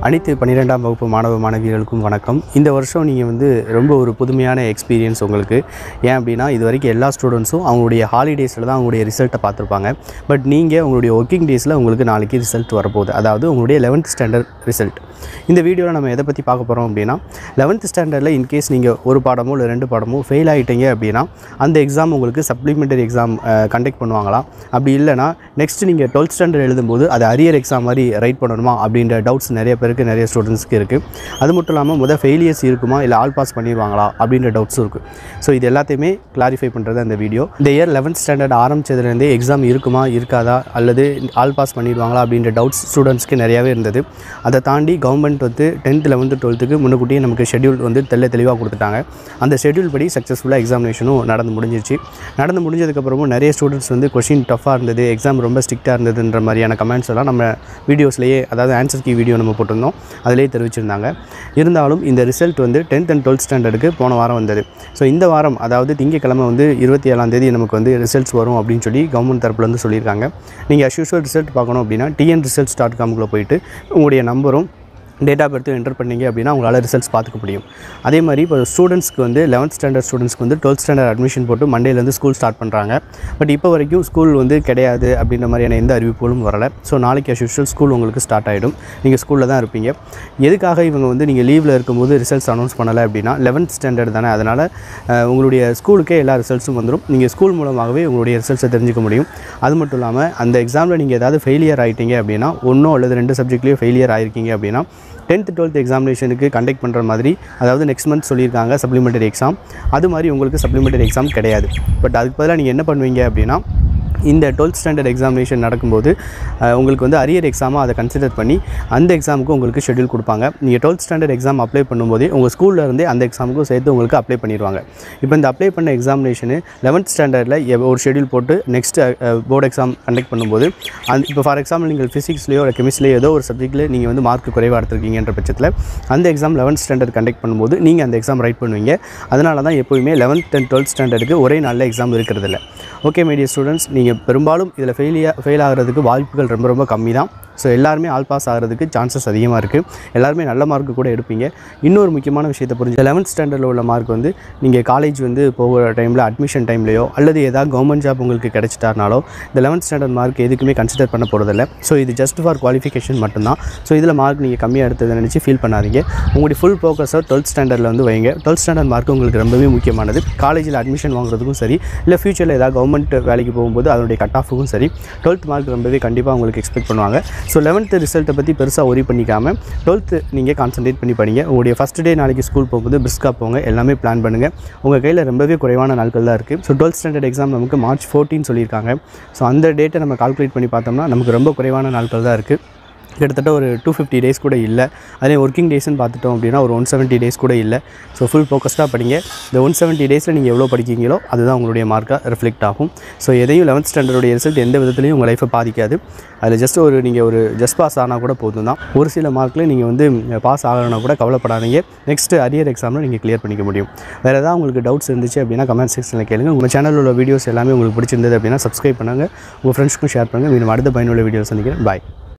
அனைத்து பன்னிரெண்டாம் வகுப்பு மாணவ மாணவிகளுக்கும் வணக்கம் இந்த வருஷம் நீங்கள் வந்து ரொம்ப ஒரு புதுமையான எக்ஸ்பீரியன்ஸ் உங்களுக்கு ஏன் அப்படின்னா இது வரைக்கும் எல்லா ஸ்டூடெண்ட்ஸும் அவங்களுடைய ஹாலிடேஸில் தான் அவங்களுடைய ரிசல்ட்டை பார்த்துருப்பாங்க பட் நீங்கள் உங்களுடைய ஒர்க்கிங் டேஸில் உங்களுக்கு நாளைக்கு ரிசல்ட் வரப்போகுது அதாவது உங்களுடைய லெவன்த் ஸ்டாண்டர்ட் ரிசல்ட் இந்த வீடியோவில் நம்ம எதை பற்றி பார்க்க போகிறோம் அப்படின்னா லெவன்த் ஸ்டாண்டர்டில் இன்கேஸ் நீங்கள் ஒரு பாடமோ இல்லை ரெண்டு பாடமோ ஃபெயில் ஆகிட்டீங்க அப்படின்னா அந்த எக்ஸாம் உங்களுக்கு சப்ளிமெண்டரி எக்ஸாம் கண்டக்ட் பண்ணுவாங்களா அப்படி இல்லைனா நெக்ஸ்ட் நீங்கள் டுவெல்த் ஸ்டாண்டர்ட் எழுதும்போது அது அரியர் எக்ஸாம் மாதிரி ரைட் பண்ணணுமா அப்படின்ற டவுட்ஸ் நிறைய பேருக்கு நிறைய ஸ்டூடெண்ட்ஸ்க்கு இருக்குது அது மட்டும் இல்லாமல் முதல் ஃபெயிலியர்ஸ் இருக்குமா இல்லை ஆல் பாஸ் பண்ணிடுவாங்களா அப்படின்ற டவுட்ஸும் இருக்குது ஸோ இது எல்லாத்தையுமே கிளாரிஃபை பண்ணுறது அந்த வீடியோ இந்த இயர் லெவன்த் ஸ்டாண்டர்ட் ஆரம்பிச்சதுலேருந்தே எக்ஸாம் இருக்குமா இருக்காதா அல்லது ஆல் பாஸ் பண்ணிடுவாங்களா அப்படின்ற டவுட்ஸ் ஸ்டூடெண்ட்ஸ்க்கு நிறையாவே இருந்தது அதை தாண்டி கவர்மெண்ட் வந்து டென்த் லெவன்த்து டுவெல்த்துக்கு முன்னுக்கூட்டியே நமக்கு ஷெட்யூல் வந்து தெல்ல தெளிவாக கொடுத்துட்டாங்க அந்த ஷெட்யூல் படி சக்ஸஸ்ஃபுல்லாக எக்ஸாமினேஷனும் நடந்து முடிஞ்சிருச்சு நடந்து முடிஞ்சதுக்கப்புறமும் நிறைய ஸ்டூடெண்ட்ஸ் வந்து கொஷின் டஃப்பாக இருந்தது எக்ஸாம் ரொம்ப ஸ்ட்ரிக்டாக இருந்ததுன்ற மாதிரியான கமெண்ட்ஸ் எல்லாம் நம்ம வீடியோஸ்லேயே அதாவது ஆன்சர் கீ வீடியோ நம்ம போட்டிருந்தோம் அதிலேயே தெரிவிச்சிருந்தாங்க இருந்தாலும் இந்த ரிசல்ட் வந்து டென்த் அண்ட் டுவெல்த் ஸ்டாண்டர்டுக்கு போன வாரம் வந்தது ஸோ இந்த வாரம் அதாவது திங்கக்கிழமை வந்து இருபத்தி ஏழாம் தேதி நமக்கு வந்து ரிசல்ட்ஸ் வரும் அப்படின்னு சொல்லி கவர்மெண்ட் தரப்புலேருந்து சொல்லியிருக்காங்க நீங்கள் அஸ் யூஷுவல் ரிசல்ட் பார்க்கணும் அப்படின்னா டிஎன் ரிசல்ட்ஸ் டாட் காம்குள்ளே போயிட்டு உங்களுடைய நம்பரும் டேட் ஆஃப் பர்த் என்டர் பண்ணீங்க அப்படின்னா உங்களால் ரிசல்ட்ஸ் பார்த்துக்க முடியும் அதே மாதிரி இப்போ ஸ்டூடெண்ட்ஸ்க்கு வந்து லெவன்த் ஸ்டாண்டர்ட் ஸ்டூடெண்ட்ஸ்க்கு வந்து டுவெல்த் ஸ்டாண்டர்ட் அட்மிஷன் போட்டு மண்டேலேருந்து ஸ்கூல் ஸ்டார்ட் பண்ணுறாங்க பட் இப்போ வரைக்கும் ஸ்கூல் வந்து கிடையாது அப்படின்ற மாதிரியான எந்த அறிவிப்புகளும் வரலை ஸோ நாளைக்கு as usual ஸ்கூல் உங்களுக்கு ஸ்டார்ட் ஆகிடும் நீங்கள் ஸ்கூலில் தான் இருப்பீங்க எதுக்காக இவங்க வந்து நீங்கள் லீவில் இருக்கும்போது ரிசல்ட்ஸ் அனௌன்ஸ் பண்ணலை அப்படின்னா லெவன்த் ஸ்டாண்டர்ட் தானே அதனால் அஹ், உங்களுடைய ஸ்கூலுக்கே எல்லா ரிசல்ட்ஸும் வந்துடும் நீங்கள் ஸ்கூல் மூலமாகவே உங்களுடைய ரிசல்ட்ஸை தெரிஞ்சுக்க முடியும் அது மட்டும் இல்லாமல் அந்த எக்ஸாமில் நீங்கள் ஏதாவது ஃபெயிலியர் ஆகிட்டீங்க அப்படின்னா ஒன்றோ அல்லது ரெண்டு சப்ஜெக்ட்லேயும் ஃபெயிலியர் ஆயிருக்கீங்க அப்படின்னா டென்த் டுவெல்த் எக்ஸாமினேஷனுக்கு கண்டக்ட் பண்ணுற மாதிரி அதாவது நெக்ஸ்ட் மந்த் சொல்லியிருக்காங்க சப்ளிமெண்டரி எக்ஸாம் அது மாதிரி உங்களுக்கு சப்ளிமெண்டரி எக்ஸாம் கிடையாது பட் அதுக்கு பதிலாக நீங்கள் என்ன பண்ணுவீங்க அப்படின்னா இந்த டுவெல்த் ஸ்டாண்டர்ட் எக்ஸாமினேஷன் நடக்கும்போது அஹ், உங்களுக்கு வந்து அரியர் எக்ஸாமாக அதை கன்சிடர் பண்ணி அந்த எக்ஸாமுக்கு உங்களுக்கு ஷெட்யூல் கொடுப்பாங்க நீங்கள் டுவெல்த் ஸ்டாண்டர்ட் எக்ஸாம் அப்ளை பண்ணும்போதே உங்கள் ஸ்கூல்ல இருந்தே அந்த எக்ஸாமுக்கும் சேர்த்து உங்களுக்கு அப்ளை பண்ணிடுவாங்க இப்போ இந்த அப்ளை பண்ண எக்ஸாமினேஷனு லெவன்த் ஸ்டாண்டர்டில் ஒரு ஷெட்யூல் போட்டு நெக்ஸ்ட் போர்டு எக்ஸாம் கண்டக்ட் பண்ணும்போது அந்த இப்போ ஃபார் எக்ஸாம்பிள் நீங்கள் ஃபிசிக்ஸ்லையோ இல்லை கெமிஸ்ட்ரிலையோ ஏதோ ஒரு சப்ஜெக்ட்டில் நீங்கள் வந்து மார்க் குறைவாக எடுத்திருக்கீங்கன்ற பட்சத்தில் அந்த எக்ஸாம் லெவன்த் ஸ்டாண்டர்ட் கண்டக்ட் பண்ணும்போது நீங்கள் அந்த எக்ஸாம் ரைட் பண்ணுவீங்க அதனால தான் எப்போயுமே லெவன்த் அண்ட் டுவெல்த் ஸ்டாண்டர்டுக்கு ஒரே நாளில் எக்ஸாம் இருக்கிறதில்ல ஓகே மீடியா ஸ்டூடெண்ட்ஸ் நீங்கள் பெரும்பாலும் இதில் ஃபெயிலியா ஃபெயில் ஆகிறதுக்கு வாய்ப்புகள் ரொம்ப ரொம்ப கம்மி தான் ஸோ எல்லாருமே ஆல் பாஸ் ஆகிறதுக்கு சான்சஸ் அதிகமாக இருக்குது எல்லாருமே நல்ல மார்க் கூட எடுப்பீங்க இன்னொரு முக்கியமான விஷயத்தை புரிஞ்சு லெவன்த் ஸ்டாண்டர்டில் உள்ள மார்க் வந்து நீங்கள் காலேஜ் வந்து போகிற டைமில் அட்மிஷன் டைம்லையோ அல்லது ஏதாவது கவர்மெண்ட் ஜாப் உங்களுக்கு கிடைச்சிட்டாருனாலோ இந்த லெவன்த் ஸ்டாண்டர்ட் மார்க் எதுக்குமே கன்சிடர் பண்ண போகிறதில்ல ஸோ இது ஜஸ்ட் ஃபார் குவாலிஃபிகேஷன் மட்டும்தான் ஸோ இதில் மார்க் நீங்கள் கம்மியாக எடுத்ததை நினச்சி ஃபீல் பண்ணாதீங்க உங்களுடைய ஃபுல் ஃபோக்கஸை டுவெல்த் ஸ்டாண்டர்டில் வந்து வைங்க டுவெல்த் ஸ்டாண்டர்ட் மார்க் உங்களுக்கு ரொம்பவே முக்கியமானது காலேஜில் அட்மிஷன் வாங்குறதுக்கும் சரி இல்லை ஃபியூச்சரில் ஏதாவது கவர்மெண்ட் வேலைக்கு போகும்போது அதனுடைய கட் ஆஃபுக்கும் சரி டுவெல்த் மார்க் ரொம்பவே கண்டிப்பாக உங்களுக்கு எக்ஸ்பெக்ட் பண்ணுவாங்க ஸோ லெவன்த்து ரிசல்ட்டை பற்றி பெருசாக ஒரி பண்ணிக்காமல் டுவெல்த்து நீங்கள் கான்சன்ட்ரேட் பண்ணி படிங்க உங்களுடைய ஃபஸ்ட் டே நாளைக்கு ஸ்கூல் போகும்போது பிஸ்காக போங்க எல்லாமே பிளான் பண்ணுங்கள் உங்கள் கையில் ரொம்பவே குறைவான நாட்கள் தான் இருக்குது ஸோ டுவெல்த் ஸ்டாண்டர்ட் எக்ஸாம் நமக்கு மார்ச் ஃபோர்டீன் சொல்லியிருக்காங்க ஸோ அந்த டேட்டை நம்ம கால்குலேட் பண்ணி பார்த்தோம்னா நமக்கு ரொம்ப குறைவான நாட்கள் தான் இருக்குது கிட்டத்தட்ட ஒரு டூ ஃபிஃப்டி டேஸ் கூட இல்லை அதே ஒர்க்கிங் டேஸ்னு பார்த்துட்டோம் அப்படின்னா ஒரு ஒன் செவன்ட்டி டேஸ் கூட இல்லை ஸோ ஃபுல் ஃபோக்கஸ்டாக படிங்க இந்த ஒன் செவன்ட்டி டேஸில் நீங்கள் எவ்வளோ படிக்கிறீங்களோ அதுதான் உங்களுடைய மார்க்காக ரிஃப்ளெக்ட் ஆகும் ஸோ எதையும் லெவன்த் ஸ்டாண்டர்டுடைய ரிசல்ட் எந்த விதத்துலையும் உங்கள் லைஃப்பை பாதிக்காது அதில் ஜஸ்ட் ஒரு நீங்கள் ஒரு ஜஸ்ட் பாஸ் ஆனால் கூட போதும் தான் ஒரு சில மார்க்கில் நீங்கள் வந்து பாஸ் ஆகலைன்னா கூட கவலைப்படாதீங்க நெக்ஸ்ட் அரியர் எக்ஸாமில் நீங்கள் கிளியர் பண்ணிக்க முடியும் வேறு ஏதாவது உங்களுக்கு டவுட்ஸ் இருந்துச்சு அப்படின்னா கமெண்ட் செக்ஷனில் கேளுங்க உங்கள் சேனலில் உள்ள வீடியோஸ் எல்லாமே உங்களுக்கு பிடிச்சிருந்தது அப்படின்னா சப்ஸ்கிரைப் பண்ணுங்கள் உங்கள் ஃப்ரெண்ட்ஸ்க்கும் ஷேர் பண்ணுங்கள் மீண்டும் அடுத்த பயனுள்ள வீடியோஸ் சந்திக்கிறேன் பாய்